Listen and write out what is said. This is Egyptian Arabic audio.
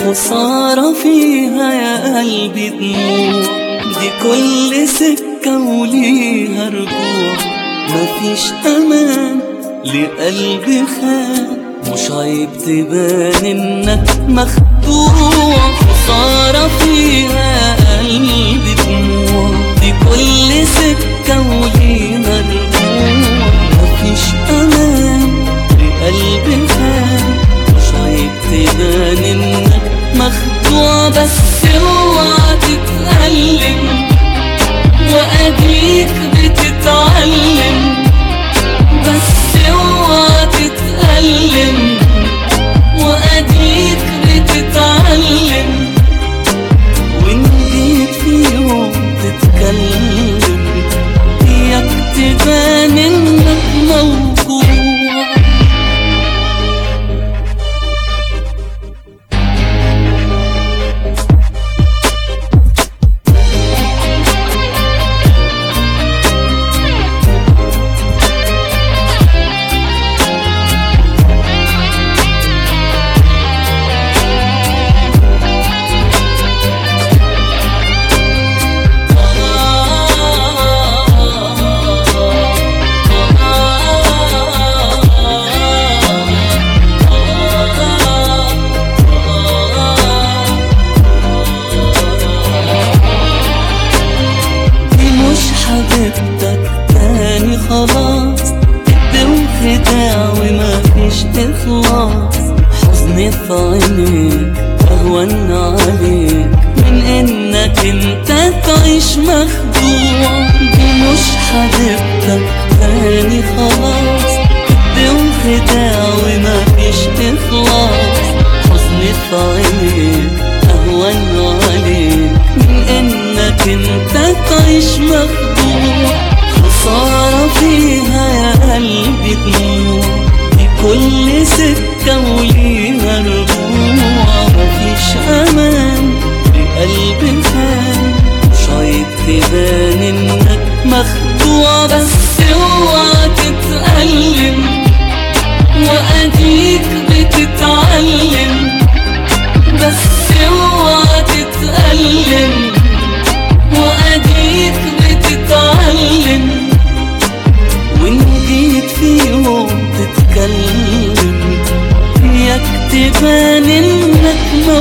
خسارة فيها يا قلبي دموع دي كل سكة وليها رجوع مفيش أمان لقلبي خان مش عيب تبان انك مخدوع خسارة فيها يا قلبي دموع دي كل سكة وليها رجوع مفيش أمان لقلبي خان مش عيب تبان انك مخدوع بس اوعى تتألم وأديك بتتعلم بس اوعى تتألم وأديك بتتعلم وإن جيت في يوم تتكلم إياك تبان إنك موجوع دي مش حبيبتك تاني خلاص كدب وخداع ومفيش إخلاص حزني في عينيك أهون عليك من إنك أنت تعيش مخدوع دي مش حبيبتك تاني خلاص كدب وخداع ومفيش إخلاص حزني في عينيك أهون عليك من إنك أنت تعيش مخدوع خسارة فيها يا قلبي دموع دي كل سكة وليها رجوع مفيش أمان لقلبي خان مش عيب تبان إنك مخدوع بس اوعى تتألم وأديك بتتعلم بس اوعى تتألم وأديك بتتعلم وإن جيت في يوم تتكلم إياك تبان إنك